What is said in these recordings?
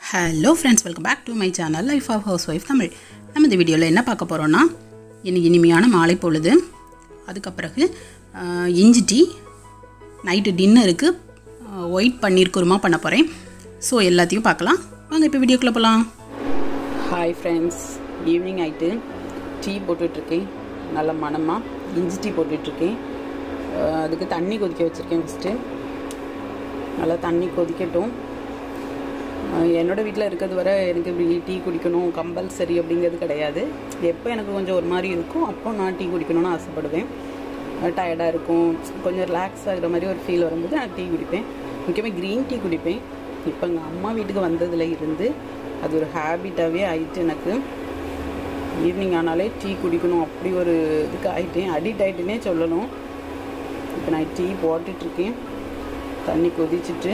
hello friends welcome back to my channel life of housewife Tamil நம்ம இந்த வீடியோவில் என்ன பார்க்க போகிறோன்னா இன்னைக்கு இனிமையான மாலை பொழுது அதுக்கு பிறகு ஆஹ், இஞ்சி டீ நைட்டு டின்னருக்கு ஒயிட் பன்னீர் குருமா பண்ண போகிறேன் ஸோ எல்லாத்தையும் பார்க்கலாம் வாங்க இப்போ வீடியோக்குள்ளே போகலாம் ஹாய் ஃப்ரெண்ட்ஸ் ஈவினிங் ஆகிட்டு டீ போட்டுட்ருக்கேன் நல்ல மணமாக இஞ்சி டீ போட்டுட்ருக்கேன் அஹ் அதுக்கு தண்ணி கொதிக்க வச்சுருக்கேன் ஃபஸ்ட்டு நல்லா தண்ணி கொதிக்கட்டும் அஹ் என்னோட வீட்டில் இருக்கிறது வரை எனக்கு இப்படி டீ குடிக்கணும் கம்பல்சரி அப்படிங்கிறது கிடையாது எப்போ எனக்கு கொஞ்சம் ஒரு மாதிரி இருக்கும் அப்போ நான் டீ குடிக்கணும்னு ஆசைப்படுவேன் டயர்டாக இருக்கும் கொஞ்சம் ரிலாக்ஸ் ஆகிற மாதிரி ஒரு ஃபீல் வரும்போது நான் டீ குடிப்பேன் முக்கியமாக க்ரீன் டீ குடிப்பேன் இப்போ எங்கள் அம்மா வீட்டுக்கு வந்ததுல இருந்து அது ஒரு ஹேபிட்டாகவே ஆயிட்டு எனக்கு ஈவினிங் ஆனாலே டீ குடிக்கணும் அப்படி ஒரு இதுக்கு ஆயிட்டேன் அடிக்ட் ஆகிட்டேனே சொல்லணும் இப்போ நான் டீ போட்டுட்ருக்கேன் தண்ணி கொதிச்சிட்டு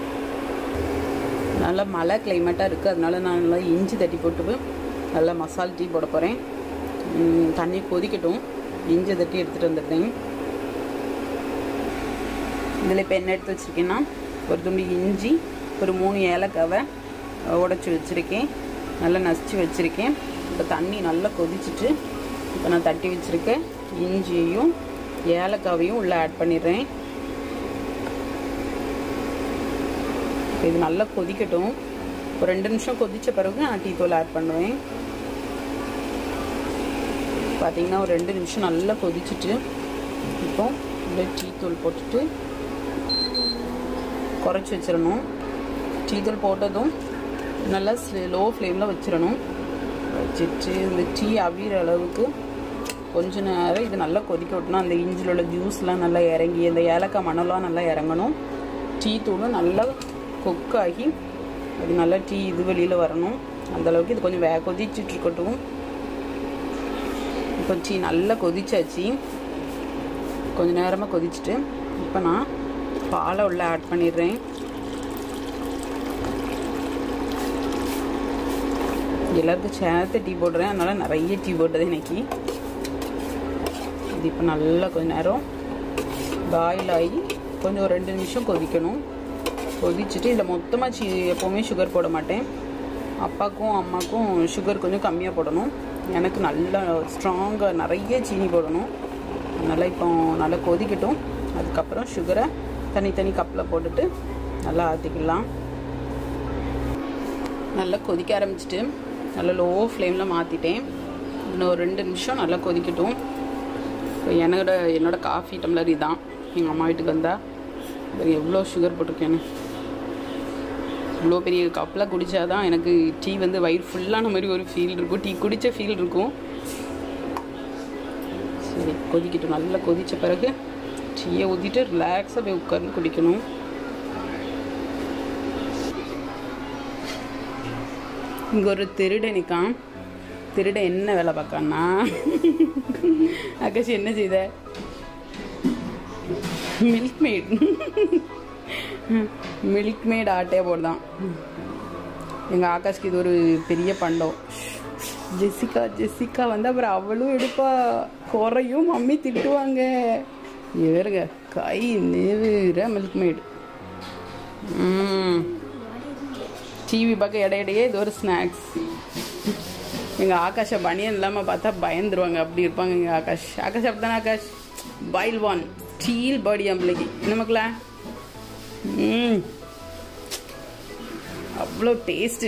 நல்லா மழை கிளைமேட்டாக இருக்குது அதனால நான் நல்லா இஞ்சி தட்டி போட்டு நல்லா மசால் டீ போட போகிறேன் தண்ணி கொதிக்கட்டும் இஞ்சி தட்டி எடுத்துகிட்டு வந்துட்டேன் இதில் இப்போ என்ன எடுத்து வச்சுருக்கேன்னா ஒரு துண்டு இஞ்சி ஒரு மூணு ஏலக்காவை உடச்சி வச்சுருக்கேன் நல்லா நசிச்சு வச்சுருக்கேன் இப்போ தண்ணி நல்லா கொதிச்சிட்டு இப்போ நான் தட்டி வச்சுருக்கேன் இஞ்சியையும் ஏலக்காவையும் உள்ளே ஆட் பண்ணிடுறேன் இப்போ இது நல்லா கொதிக்கட்டும் ஒரு ரெண்டு நிமிஷம் கொதித்த பிறகு நான் டீ தூள் ஆட் பண்ணுவேன் பார்த்தீங்கன்னா ஒரு ரெண்டு நிமிஷம் நல்லா கொதிச்சுட்டு இப்போ இதில் டீ தூள் போட்டுட்டு குறைச்சி வச்சிடணும் டீ தூள் போட்டதும் நல்லா லோ ஃப்ளேமில் வச்சிடணும் வச்சுட்டு இந்த டீ அவிகிற அளவுக்கு கொஞ்ச நேரம் இது நல்லா கொதிக்க விட்டணும் அந்த இஞ்சில் உள்ள ஜூஸ்லாம் நல்லா இறங்கி அந்த ஏலக்காய் மணலாம் நல்லா இறங்கணும் டீ தூளும் நல்லா குக் ஆகி அது நல்லா டீ இது வெளியில் வரணும் அந்த அளவுக்கு இது கொஞ்சம் வே கொதிச்சுட்டு இருக்கட்டும் இப்போ டீ நல்லா கொதிச்சாச்சு கொஞ்ச நேரமாக கொதிச்சுட்டு இப்போ நான் பாலை உள்ள ஆட் பண்ணிடுறேன் எல்லாத்துக்கும் சேர்த்து டீ போடுறேன் அதனால் நிறைய டீ போட்டது இன்னைக்கு இது இப்போ நல்லா கொஞ்ச நேரம் பாயில் ஆகி கொஞ்சம் ஒரு ரெண்டு நிமிஷம் கொதிக்கணும் கொதிச்சுட்டு இதில் மொத்தமாக சி எப்போவுமே சுகர் போட மாட்டேன் அப்பாக்கும் அம்மாக்கும் சுகர் கொஞ்சம் கம்மியாக போடணும் எனக்கு நல்லா ஸ்ட்ராங்காக நிறைய சீனி போடணும் அதனால் இப்போ நல்லா கொதிக்கட்டும் அதுக்கப்புறம் சுகரை தனித்தனி கப்பில் போட்டுட்டு நல்லா ஆற்றிக்கலாம் நல்லா கொதிக்க ஆரம்பிச்சிட்டு நல்லா லோ ஃப்ளேமில் மாற்றிட்டேன் இன்னும் ஒரு ரெண்டு நிமிஷம் நல்லா கொதிக்கட்டும் இப்போ என்னோட என்னோட காஃபி டம்ளர் இதான் எங்கள் அம்மா வீட்டுக்கு வந்தால் இது எவ்வளோ சுகர் போட்டிருக்கேன்னு இவ்வளோ பெரிய கப்பில் குடித்தாதான் எனக்கு டீ வந்து வயிறு ஃபுல்லான மாதிரி ஒரு ஃபீல் இருக்கும் டீ குடித்த ஃபீல் இருக்கும் சரி கொதிக்கட்டும் நல்லா கொதித்த பிறகு டீயை ஊற்றிட்டு ரிலாக்ஸாக போய் உட்கார்ந்து குடிக்கணும் இங்கே ஒரு திருடன் நிற்கான் திருடன் என்ன வேலை பார்க்கான்னா ஆகாஷ் என்ன செய்த மில்க் மேட் மில்க் மேட் ஆட்டையே போடுதான் எங்கள் ஆகாஷ்க்கு இது ஒரு பெரிய பண்டம் ஜெசிகா ஜெசிகா வந்து அப்புறம் அவளும் எடுப்பா குறையும் மம்மி திட்டுவாங்க ஏறுங்க கை நெவுற மில்க் மேட் டிவி பார்க்க இடையிடையே இது ஒரு ஸ்நாக்ஸ் எங்கள் ஆகாஷை பனியன் இல்லாமல் பார்த்தா பயந்துருவாங்க அப்படி இருப்பாங்க எங்கள் ஆகாஷ் ஆகாஷ் அப்படித்தானே ஆகாஷ் பைல் ஒன் ஸ்டீல் பாடி அம்பிளைக்கு என்ன மக்கள ம் அவ்வளோ டேஸ்ட்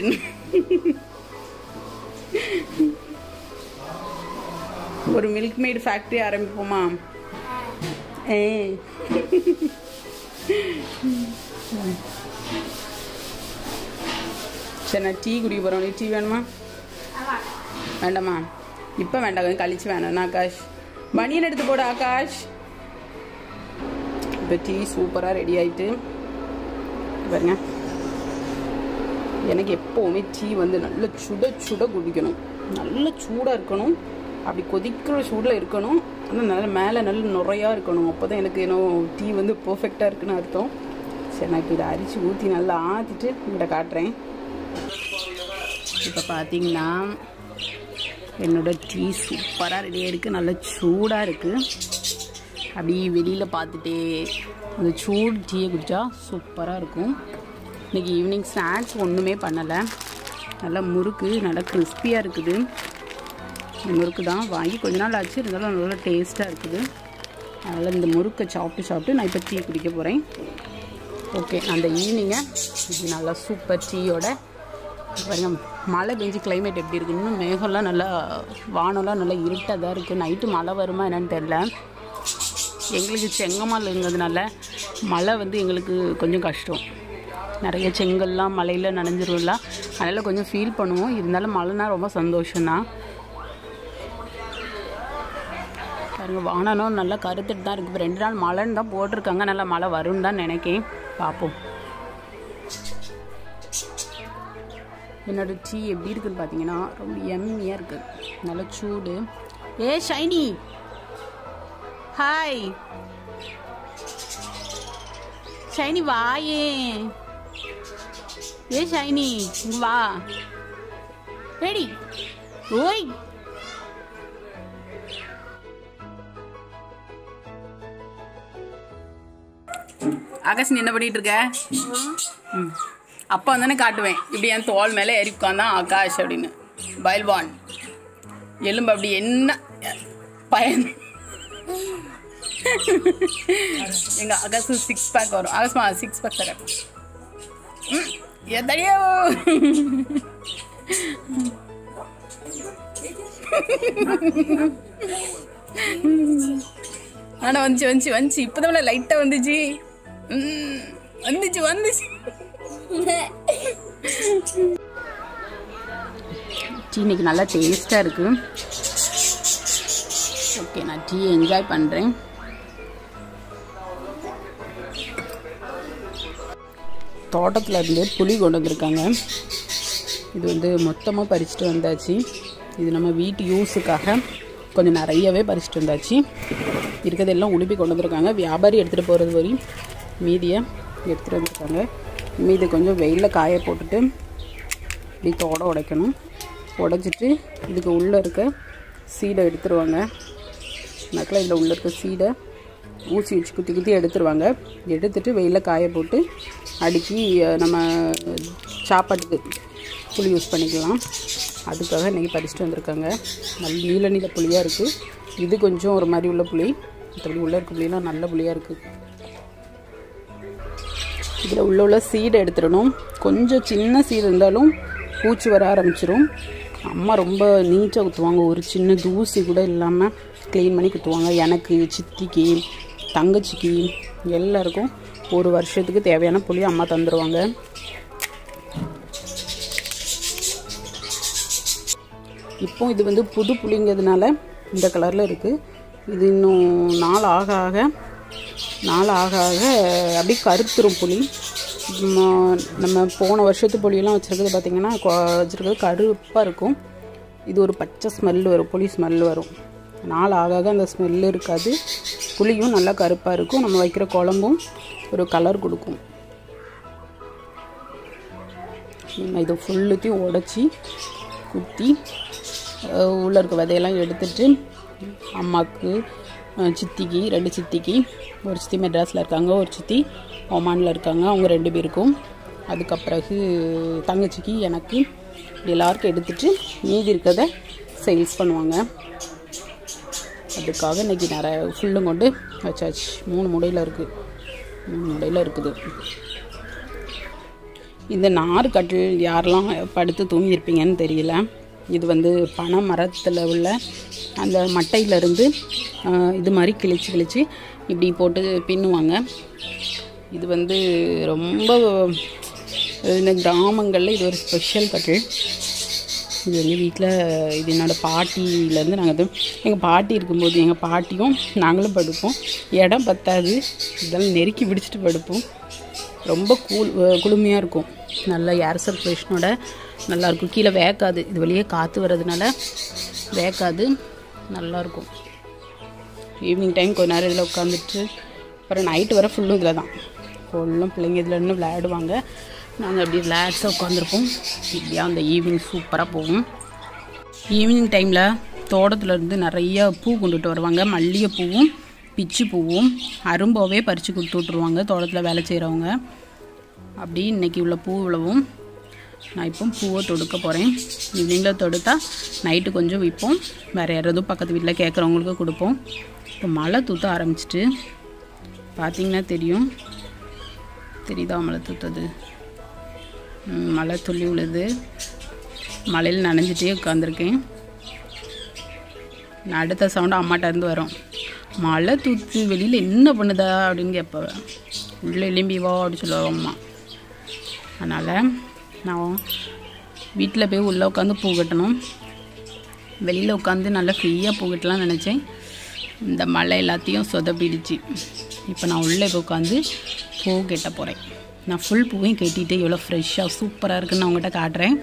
ஒரு மில்க் மேட் ஃபேக்ட்ரி ஆரம்பிப்போமா ஏ சரி நான் டீ குடிக்க போகிறோம் நீ டீ வேணுமா வேண்டாமா இப்போ வேண்டாம் கொஞ்சம் கழிச்சு வேணும் ஆகாஷ் பனியன் எடுத்து போடு ஆகாஷ் இப்போ டீ சூப்பராக ரெடி ஆயிட்டு பாருங்க எனக்கு எப்போவுமே டீ வந்து நல்ல சுட சுட குடிக்கணும் நல்ல சூடாக இருக்கணும் அப்படி கொதிக்கிற சூடில் இருக்கணும் ஆனால் நல்ல மேலே நல்ல நுறையாக இருக்கணும் அப்போ தான் எனக்கு இன்னும் டீ வந்து பர்ஃபெக்டாக இருக்குன்னு அர்த்தம் சரி நான் இப்போ இதை அரிச்சு ஊற்றி நல்லா ஆற்றிட்டு உங்கள்கிட்ட காட்டுறேன் இப்போ பார்த்தீங்கன்னா என்னோட டீ சூப்பராக ரெடியாக இருக்குது நல்லா சூடாக இருக்குது அப்படி வெளியில் பார்த்துட்டே அந்த சூடு டீயை குடித்தா சூப்பராக இருக்கும் இன்றைக்கி ஈவினிங் ஸ்நாக்ஸ் ஒன்றுமே பண்ணலை நல்லா முறுக்கு நல்லா கிறிஸ்பியாக இருக்குது இந்த முறுக்கு தான் வாங்கி கொஞ்ச நாள் ஆச்சு இருந்தாலும் நல்லா டேஸ்ட்டாக இருக்குது அதனால் இந்த முறுக்கை சாப்பிட்டு சாப்பிட்டு நான் இப்போ டீ குடிக்க போகிறேன் ஓகே அந்த ஈவினிங்கை இது நல்லா சூப்பர் டீயோட பாருங்க மழை பெஞ்சு கிளைமேட் எப்படி இருக்குது இன்னும் மேகம்லாம் நல்லா வானம்லாம் நல்லா இருட்டாக தான் இருக்குது நைட்டு மழை வருமா என்னன்னு தெரில எங்களுக்கு செங்கமலைங்கிறதுனால மழை வந்து எங்களுக்கு கொஞ்சம் கஷ்டம் நிறைய செங்கல்லாம் மழையில் நனைஞ்சிரும்ல அதனால் கொஞ்சம் ஃபீல் பண்ணுவோம் இருந்தாலும் மழைனா ரொம்ப சந்தோஷம்தான் பாருங்க வானனும் நல்லா கருத்துட்டு தான் இருக்குது ரெண்டு நாள் மழைன்னு தான் போட்டிருக்காங்க நல்லா மழை வரும்னு தான் நினைக்கேன் பார்ப்போம் என்னோட டீ எப்படி இருக்குன்னு பார்த்தீங்கன்னா ரொம்ப எம்மியாக இருக்குது நல்ல சூடு ஏ ஷைனி ஹாய் ஷைனி வாயே ஏ ஷைனி இங்க வா ரெடி ஓய் ஆகாஷ் நீ என்ன பண்ணிட்டு இருக்க ம் அப்போ வந்தானே காட்டுவேன் இப்படி என் தோல் மேலே ஏறி உட்காந்தான் ஆகாஷ் அப்படின்னு பைல்வான் எலும்பு அப்படி என்ன பயன் எங்க ஆகாஷ் சிக்ஸ் பேக் வரும் ஆகாஷ்மா சிக்ஸ் பேக் தரேன் ம், எத்தனையோ ஆனா வந்துச்சு வந்துச்சு வந்துச்சு இப்போதான் லைட்டாக வந்துச்சு ம், வந்துச்சு வந்துச்சு டீ இன்னைக்கு நல்லா டேஸ்ட்டாக இருக்குது ஓகே நான் டீ என்ஜாய் பண்ணுறேன் தோட்டத்தில் இருந்து புளி கொண்டு வந்திருக்காங்க இது வந்து மொத்தமாக பறிச்சுட்டு வந்தாச்சு இது நம்ம வீட்டு யூஸுக்காக கொஞ்சம் நிறையவே பறிச்சுட்டு வந்தாச்சு இருக்கிறதெல்லாம் உடுப்பி கொண்டு வந்திருக்காங்க வியாபாரி எடுத்துகிட்டு போகிறது வரை மீதியை எடுத்துகிட்டு வந்திருக்காங்க மீதி கொஞ்சம் வெயிலில் காய போட்டுட்டு இப்படி தோட உடைக்கணும் உடைச்சிட்டு இதுக்கு உள்ளே இருக்க சீடை எடுத்துருவாங்க நக்கில் இதில் உள்ளே இருக்க சீடை ஊசி வச்சு குத்தி குத்தி எடுத்துருவாங்க எடுத்துட்டு வெயிலில் காய போட்டு அடுக்கி அஹ், நம்ம சாப்பாட்டுக்கு புளி யூஸ் பண்ணிக்கலாம் அதுக்காக இன்றைக்கி பறிச்சுட்டு வந்திருக்காங்க நல்ல நீல நீல புளியாக இருக்குது இது கொஞ்சம் ஒரு மாதிரி உள்ள புளி மற்றபடி உள்ளே இருக்க புளியெல்லாம் நல்ல புளியாக இருக்குது இதில் உள்ள உள்ள சீடை எடுத்துடணும் கொஞ்சம் சின்ன சீடு இருந்தாலும் பூச்சி வர ஆரம்பிச்சிரும் அம்மா ரொம்ப நீட்டாக குத்துவாங்க ஒரு சின்ன தூசி கூட இல்லாமல் க்ளீன் பண்ணி குத்துவாங்க எனக்கு சித்திக்கு தங்கச்சிக்கு எல்லாருக்கும் ஒரு வருஷத்துக்கு தேவையான புளி அம்மா தந்துடுவாங்க இப்போ இது வந்து புது புளிங்கிறதுனால இந்த கலரில் இருக்குது இது இன்னும் நாள் ஆக ஆக நாள் ஆக ஆக அப்படியே கருத்துரும் புளி நம்ம- நம்ம போன வருஷத்து புளியெல்லாம் வச்சுருக்கிறது பார்த்திங்கன்னா வச்சுருக்கிறது கருப்பாக இருக்கும் இது ஒரு பச்சை ஸ்மெல் வரும் புளி ஸ்மெல் வரும் நாள் ஆக ஆக அந்த ஸ்மெல் இருக்காது புளியும் நல்லா கருப்பாக இருக்கும் நம்ம வைக்கிற குழம்பும் ஒரு கலர் கொடுக்கும் நம்ம இதை ஃபுல்லுத்தையும் உடச்சி குத்தி அஹ், உள்ள இருக்க விதையெல்லாம் எடுத்துட்டு அம்மாவுக்கு அஹ், சித்திக்கு ரெண்டு சித்திக்கு ஒரு சித்தி மெட்ராஸில் இருக்காங்க ஒரு சித்தி ஒமானில் இருக்காங்க அவங்க ரெண்டு பேருக்கும் அதுக்கப்பிறகு தங்கச்சிக்கு எனக்கு இப்படி எல்லாருக்கும் எடுத்துட்டு மீதி இருக்கிறத சேல்ஸ் பண்ணுவாங்க அதுக்காக இன்னைக்கு நிறைய ஃபுல்லும் கொண்டு வச்சாச்சு மூணு முடையில் இருக்குது மூணு முடையில் இருக்குது இந்த நார் கட்டில் யாரெல்லாம் படுத்து தூங்கியிருப்பீங்கன்னு தெரியல இது வந்து பனை மரத்தில் உள்ள அந்த மட்டையிலேருந்து இது மாதிரி கிழிச்சு கிழிச்சு இப்படி போட்டு பின்னுவாங்க இது வந்து ரொம்ப இந்த கிராமங்களில் இது ஒரு ஸ்பெஷல் கட்டில் இது எங்கள் வீட்டில் இது என்னோடய பாட்டியிலேருந்து நாங்கள் இது எங்கள் பாட்டி இருக்கும்போது எங்கள் பாட்டியும் நாங்களும் படுப்போம் இடம் பத்தாது இதெல்லாம் நெருக்கி பிடிச்சிட்டு படுப்போம் ரொம்ப கூல் குளுமையாக இருக்கும் நல்ல ஏர் சர்க்குலேஷனோட நல்லாயிருக்கும் கீழே வேக்காது இது வெளியே காற்று வர்றதுனால வேக்காது நல்லாயிருக்கும் ஈவினிங் டைம் கொஞ்ச நேரம் இதில் உட்காந்துட்டு அப்புறம் நைட்டு வர ஃபுல்லும் இதில் தான் ஃபுல்லும் பிள்ளைங்க இதில் இன்னும் விளையாடுவாங்க நாங்கள் அப்படி ரிலாக்ஸாக உட்காந்துருப்போம் இப்படியா அந்த ஈவினிங் சூப்பராக போகும் ஈவினிங் டைமில் தோட்டத்துல இருந்து நிறைய பூ கொண்டுட்டு வருவாங்க மல்லிகைப்பூவும் பிச்சி பூவும் அரும்பாவே பறித்து கொடுத்து விட்ருவாங்க தோட்டத்தில் வேலை செய்கிறவங்க அப்படி இன்னைக்கு உள்ள பூ இவ்வளவும் நான் இப்போ பூவை தொடுக்க போகிறேன் ஈவினிங்கில் தொடுத்தா நைட்டு கொஞ்சம் விற்போம் வேறு யாராவது பக்கத்து வீட்டில் கேட்குறவங்களுக்கு கொடுப்போம் இப்போ மழை தூத்த ஆரம்பிச்சிட்டு பார்த்தீங்கன்னா தெரியும் தெரியுதா மழை தூத்தது ம், மழை துள்ளி விழுது மழையில் நனைஞ்சிட்டே உட்காந்துருக்கேன் நான் அடுத்த சவுண்டு அம்மாட்ட இருந்து வரும் மழை தூத்து வெளியில் என்ன பண்ணுதா அப்படின்னு கேட்ப உள்ளே எலும்பி வா அப்படின்னு சொல்லுவாங்க அம்மா அதனால் நான் வீட்டில் போய் உள்ளே உட்காந்து பூ கட்டணும் வெளியில் உட்காந்து நல்லா ஃப்ரீயாக பூ கட்டலாம் நினச்சேன் இந்த மழை எல்லாத்தையும் சொதப்பிடுச்சு இப்போ நான் உள்ளே போய் உட்காந்து பூ கட்ட போகிறேன் நான் ஃபுல் பூவையும் கட்டிட்டு எவ்வளோ ஃப்ரெஷ்ஷாக சூப்பராக இருக்குன்னு நான் உங்கள்கிட்ட காட்டுறேன்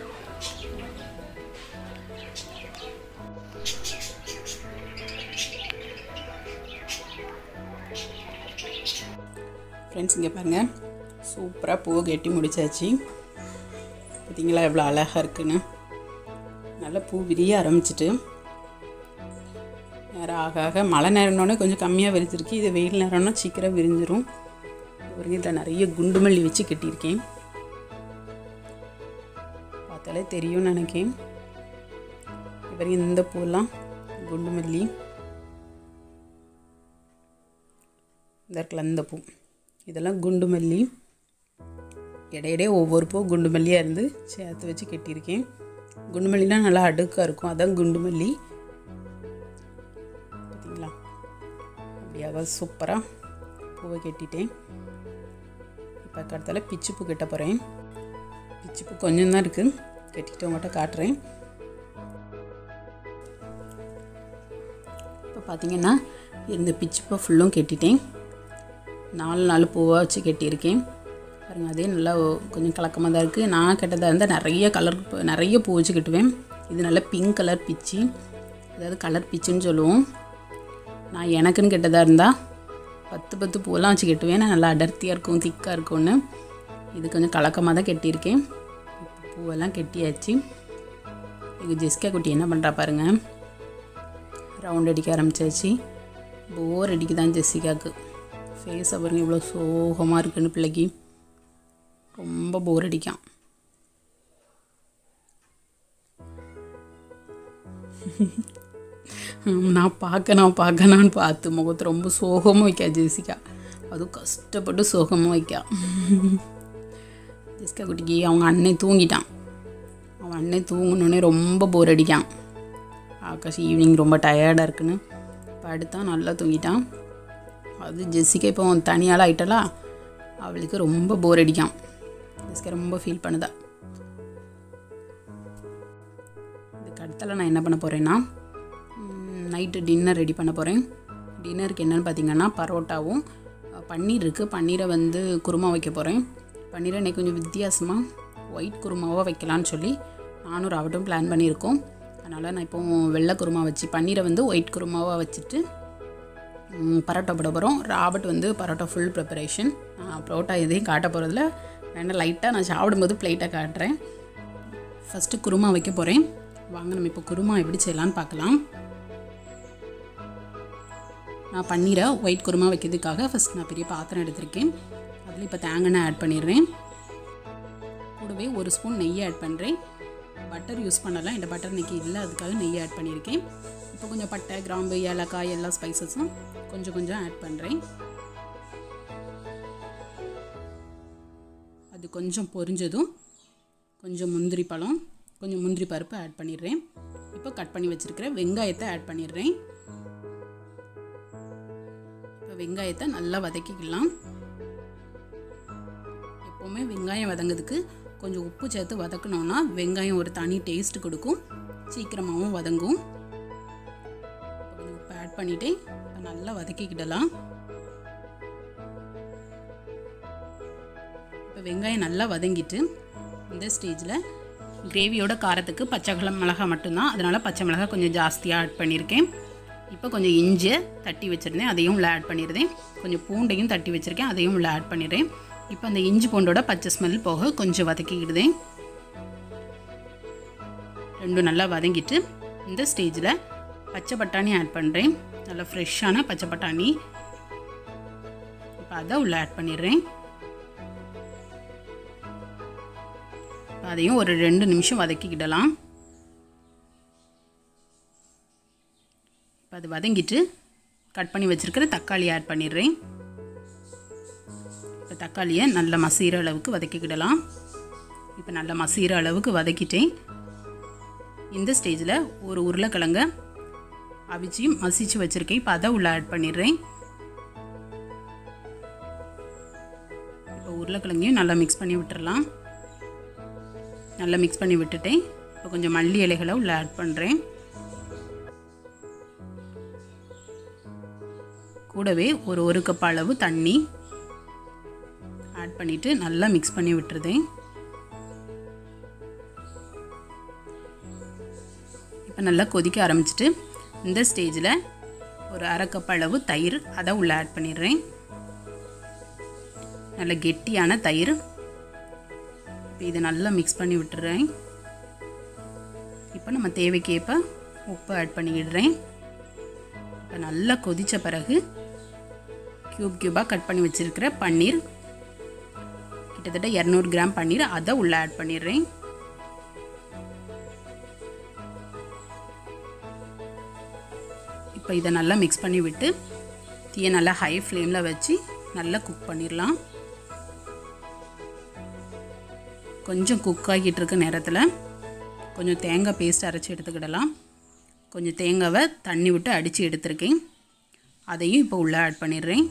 ஃப்ரெண்ட்ஸ் இங்கே பாருங்கள் சூப்பராக பூவை கட்டி முடிச்சாச்சு பார்த்தீங்களா எவ்வளோ அழகாக இருக்குன்னு நல்லா பூ விரிய ஆரம்பிச்சிட்டு நேரம் ஆக ஆக மழை நேரம்னோடனே கொஞ்சம் கம்மியாக விரிச்சிருக்கு இது வெயில் நேரம்னா சீக்கிரம் விரிஞ்சிரும் ஒரு இதில் நிறைய குண்டு மல்லி வச்சு கட்டியிருக்கேன் பார்த்தாலே தெரியும்னு நினைக்கேன் இவர் இந்த பூலாம் குண்டு மல்லி இந்த இருக்குல்ல இந்த பூ இதெல்லாம் குண்டு மல்லி இடையிடையே ஒவ்வொரு பூ குண்டு மல்லியாக இருந்து சேர்த்து வச்சு கட்டியிருக்கேன் குண்டு மல்லிலாம் நல்லா அடுக்காக இருக்கும் அதான் குண்டு மல்லி பார்த்தீங்களா அப்படியாக சூப்பராக பூவை கட்டிட்டேன் இப்போ கடத்தால பிச்சு பூ கட்ட போகிறேன் பிச்சு பூ கொஞ்சம் தான் இருக்குது கட்டிட்டு உங்கள்கிட்ட காட்டுறேன் இப்போ பார்த்தீங்கன்னா இந்த பிச்சு பூ ஃபுல்லும் கட்டிட்டேன் நாலு நாலு பூவாக வச்சு கட்டியிருக்கேன் பாருங்க அதே நல்லா கொஞ்சம் கலக்கமாக தான் இருக்குது நான் கெட்டதாக இருந்தால் நிறைய கலர் நிறைய பூ வச்சு கட்டுவேன் இது நல்லா பிங்க் கலர் பிச்சி அதாவது கலர் பிச்சுன்னு சொல்லுவோம் நான் எனக்குன்னு கெட்டதாக இருந்தால் பத்து பத்து பூவெல்லாம் வச்சு கட்டுவேன் நான் நல்லா அடர்த்தியாக இருக்கும் திக்காக இருக்கும்னு இது கொஞ்சம் கலக்கமாக தான் கட்டியிருக்கேன் இப்போ பூவெல்லாம் கட்டியாச்சு எங்கள் ஜெஸ்கா குட்டி என்ன பண்ணுறா பாருங்கள் ரவுண்ட் அடிக்க ஆரம்பிச்சாச்சு போர் அடிக்குதான் ஜெஸ்ஸிகாவுக்கு ஃபேஸை பாருங்க இவ்வளோ சோகமாக இருக்குன்னு பிள்ளைக்கு ரொம்ப போர் அடிக்கான் ஹம், நான் பார்க்கணும் பார்க்கணும்னு பார்த்து முகத்தை ரொம்ப சோகமாக வைக்கா ஜெசிகா அதுவும் கஷ்டப்பட்டு சோகமாக வைக்கா ஜெசிகா குட்டிக்கு அவங்க அண்ணன் தூங்கிட்டான் அவன் அண்ணன் தூங்கினோடனே ரொம்ப போர் அடிக்கான் ஆகாஷ் ஈவினிங் ரொம்ப டயர்டாக இருக்குன்னு படுத்தான் நல்லா தூங்கிட்டான் அது ஜெஸ்ஸிக்கா இப்போ தனியால் ஆயிட்டலா அவளுக்கு ரொம்ப போர் அடிக்கான் ஜெஸ்ஸிகா ரொம்ப ஃபீல் பண்ணுதா இதுக்கு அடுத்தால நான் என்ன பண்ண போகிறேன்னா நைட்டு டின்னர் ரெடி பண்ண போகிறேன் டின்னருக்கு என்னென்னு பார்த்தீங்கன்னா பரோட்டாவும் அஹ், பன்னீர் இருக்குது பன்னீரை வந்து குருமா வைக்க போகிறேன் பன்னீரை இன்னைக்கு கொஞ்சம் வித்தியாசமாக ஒயிட் குருமாவாக வைக்கலான்னு சொல்லி நானும் ராவட்டும் பிளான் பண்ணியிருக்கோம் அதனால் நான் இப்போ வெள்ளை குருமா வச்சு பன்னீரை வந்து ஒயிட் குருமாவாக வச்சுட்டு ம், பரோட்டா போட போகிறோம் ராபர்ட் வந்து பரோட்டா ஃபுல் ப்ரிப்பரேஷன் பரோட்டா எதையும் காட்ட போகிறதில்ல வேணால் லைட்டாக நான் சாப்பிடும்போது பிளேட்டை காட்டுறேன் ஃபஸ்ட்டு குருமா வைக்க போகிறேன் வாங்க நம்ம இப்போ குருமா எப்படி செய்யலான்னு பார்க்கலாம் நான் பன்னீரை ஒயிட் குருமா வைக்கிறதுக்காக ஃபஸ்ட் நான் பெரிய பாத்திரம் எடுத்திருக்கேன் அதில் இப்போ தேங்காய் ஆட் பண்ணிடுறேன் கூடவே ஒரு ஸ்பூன் நெய் ஆட் பண்ணுறேன் பட்டர் யூஸ் பண்ணலாம் இந்த பட்டர் இன்னைக்கு இல்லை அதுக்காக நெய் ஆட் பண்ணியிருக்கேன் இப்போ கொஞ்சம் பட்டை கிராம்பு ஏலக்காய் எல்லா ஸ்பைசஸும் கொஞ்சம் கொஞ்சம் ஆட் பண்ணுறேன் அது கொஞ்சம் பொரிஞ்சதும் கொஞ்சம் முந்திரி பழம் கொஞ்சம் முந்திரி பருப்பு ஆட் பண்ணிடுறேன் இப்போ கட் பண்ணி வச்சுருக்கிற வெங்காயத்தை ஆட் பண்ணிடுறேன் இப்போ வெங்காயத்தை நல்லா வதக்கிக்கலாம் எப்போவுமே வெங்காயம் வதங்கிறதுக்கு கொஞ்சம் உப்பு சேர்த்து வதக்கணும்னா வெங்காயம் ஒரு தனி டேஸ்ட் கொடுக்கும் சீக்கிரமாகவும் வதங்கும் இப்போ கொஞ்சம் உப்பு ஆட் பண்ணிவிட்டு இப்போ நல்லா வதக்கிக்கிடலாம் இப்போ வெங்காயம் நல்லா வதங்கிட்டு இந்த ஸ்டேஜில் கிரேவியோட காரத்துக்கு பச்சை கலம் மிளகா மட்டும்தான் அதனால் பச்சை மிளகா கொஞ்சம் ஜாஸ்தியாக ஆட் பண்ணியிருக்கேன் இப்போ கொஞ்சம் இஞ்சியை தட்டி வச்சுருந்தேன் அதையும் உள்ள ஆட் பண்ணிடுறேன் கொஞ்சம் பூண்டையும் தட்டி வச்சுருக்கேன் அதையும் உள்ள ஆட் பண்ணிடுறேன் இப்போ அந்த இஞ்சி பூண்டோட பச்சை ஸ்மெல் போக கொஞ்சம் வதக்கிக்கிடுதேன் ரெண்டும் நல்லா வதங்கிட்டு இந்த ஸ்டேஜில் பச்சை பட்டாணி ஆட் பண்ணுறேன் நல்லா ஃப்ரெஷ்ஷான பச்சை பட்டாணி இப்போ அதை உள்ள ஆட் பண்ணிடுறேன் அதையும் ஒரு ரெண்டு நிமிஷம் வதக்கிக்கிடலாம் இப்போ அது வதங்கிட்டு கட் பண்ணி வச்சுருக்கிற தக்காளி ஆட் பண்ணிடுறேன் இப்போ தக்காளியை நல்ல மசீர அளவுக்கு வதக்கிக்கிடலாம் இப்போ நல்ல மசீர அளவுக்கு வதக்கிட்டேன் இந்த ஸ்டேஜில் ஒரு உருளைக்கிழங்க அவிச்சு மசிச்சு வச்சுருக்கேன் இப்போ அதை உள்ள ஆட் பண்ணிடுறேன் இப்போ உருளைக்கிழங்கையும் நல்லா மிக்ஸ் பண்ணி விட்டுறலாம் நல்லா மிக்ஸ் பண்ணி விட்டுட்டேன் இப்போ கொஞ்சம் மல்லி இலைகளை உள்ள ஆட் பண்ணுறேன் கூடவே ஒரு ஒரு கப் அளவு தண்ணி ஆட் பண்ணிவிட்டு நல்லா மிக்ஸ் பண்ணி விட்டுருதேன் இப்போ நல்லா கொதிக்க ஆரம்பிச்சிட்டு இந்த ஸ்டேஜில் ஒரு அரை கப் அளவு தயிர் அதை உள்ளே ஆட் பண்ணிடுறேன் நல்ல கெட்டியான தயிர் இப்போ இதை நல்லா மிக்ஸ் பண்ணி விட்டுறேன் இப்போ நம்ம தேவைக்கேற்ப உப்பு ஆட் பண்ணிக்கிடுறேன் இப்போ நல்லா கொதித்த பிறகு க்யூப் க்யூபாக கட் பண்ணி வச்சுருக்கிற பன்னீர் கிட்டத்தட்ட இரநூறு கிராம் பன்னீர் அதை உள்ளே ஆட் பண்ணிடுறேன் இப்போ இதை நல்லா மிக்ஸ் பண்ணி விட்டு தீயை நல்லா ஹை ஃப்ளேமில் வச்சு நல்லா குக் பண்ணிடலாம் கொஞ்சம் குக் ஆகிட்டு இருக்க நேரத்தில் கொஞ்சம் தேங்காய் பேஸ்ட் அரைச்சி எடுத்துக்கிடலாம் கொஞ்சம் தேங்காவை தண்ணி விட்டு அடித்து எடுத்திருக்கேன் அதையும் இப்போ உள்ளே ஆட் பண்ணிடுறேன்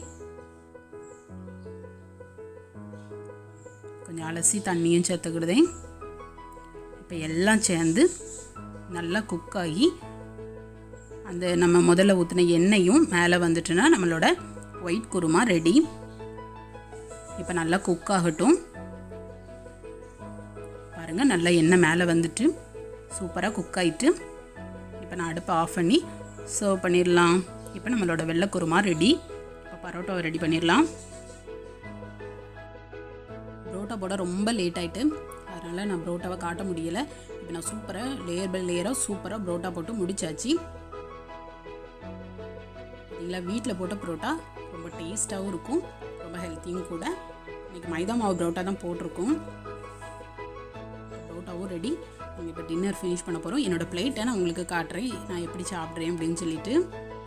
கொஞ்சம் அலசி தண்ணியும் சேர்த்துக்கிடுதேன் இப்போ எல்லாம் சேர்ந்து நல்லா குக் ஆகி அந்த நம்ம முதல்ல ஊற்றின எண்ணெயும் மேலே வந்துட்டுனா நம்மளோட ஒயிட் குருமா ரெடி இப்போ நல்லா குக் ஆகட்டும் பாருங்கள் நல்லா எண்ணெய் மேலே வந்துட்டு சூப்பராக குக் ஆகிட்டு இப்போ நான் அடுப்பை ஆஃப் பண்ணி சர்வ் பண்ணிடலாம் இப்போ நம்மளோட வெள்ளை குருமா ரெடி இப்போ பரோட்டாவை ரெடி பண்ணிடலாம் புரோட்டா போட ரொம்ப லேட் ஆகிட்டு அதனால் நான் புரோட்டாவை காட்ட முடியலை இப்போ நான் சூப்பராக லேயர் பை லேயராக சூப்பராக புரோட்டா போட்டு முடிச்சாச்சு பார்த்தீங்களா வீட்டில் போட்ட புரோட்டா ரொம்ப டேஸ்ட்டாகவும் இருக்கும் ரொம்ப ஹெல்த்தியும் கூட இன்றைக்கி மைதா மாவு புரோட்டா தான் போட்டிருக்கோம் புரோட்டாவும் ரெடி நம்ம இப்போ டின்னர் ஃபினிஷ் பண்ண போகிறோம் என்னோடய பிளேட்டை நான் உங்களுக்கு காட்டுறேன் நான் எப்படி சாப்பிட்றேன் அப்படின்னு சொல்லிட்டு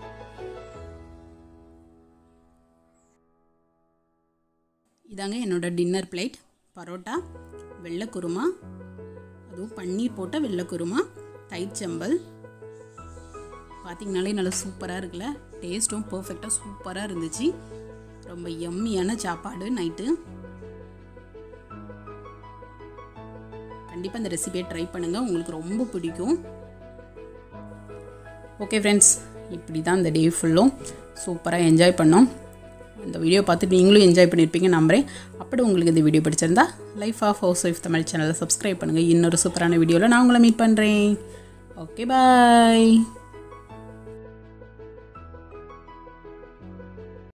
இதாங்க என்னோட டின்னர் பிளேட் பரோட்டா வெள்ளை குருமா அதுவும் பன்னீர் போட்ட வெள்ளை குருமா தயிர் சம்பல் பார்த்தீங்கனாலே நல்லா சூப்பராக இருக்குல்ல டேஸ்ட்டும் பர்ஃபெக்டாக சூப்பராக இருந்துச்சு ரொம்ப எம்மியான சாப்பாடு நைட்டு கண்டிப்பாக இந்த ரெசிபியை ட்ரை பண்ணுங்கள் உங்களுக்கு ரொம்ப பிடிக்கும் ஓகே ஃப்ரெண்ட்ஸ் இப்படி தான் இந்த டே ஃபுல்லும் சூப்பராக என்ஜாய் பண்ணோம் இந்த வீடியோ பார்த்துட்டு நீங்களும் என்ஜாய் பண்ணியிருப்பீங்க நம்புறேன் அப்படி உங்களுக்கு இந்த வீடியோ பிடிச்சிருந்தா life of housewife Tamil சேனலை சப்ஸ்கிரைப் பண்ணுங்கள் இன்னொரு சூப்பரான வீடியோவில் நான் உங்களை மீட் பண்ணுறேன் ஓகே பாய்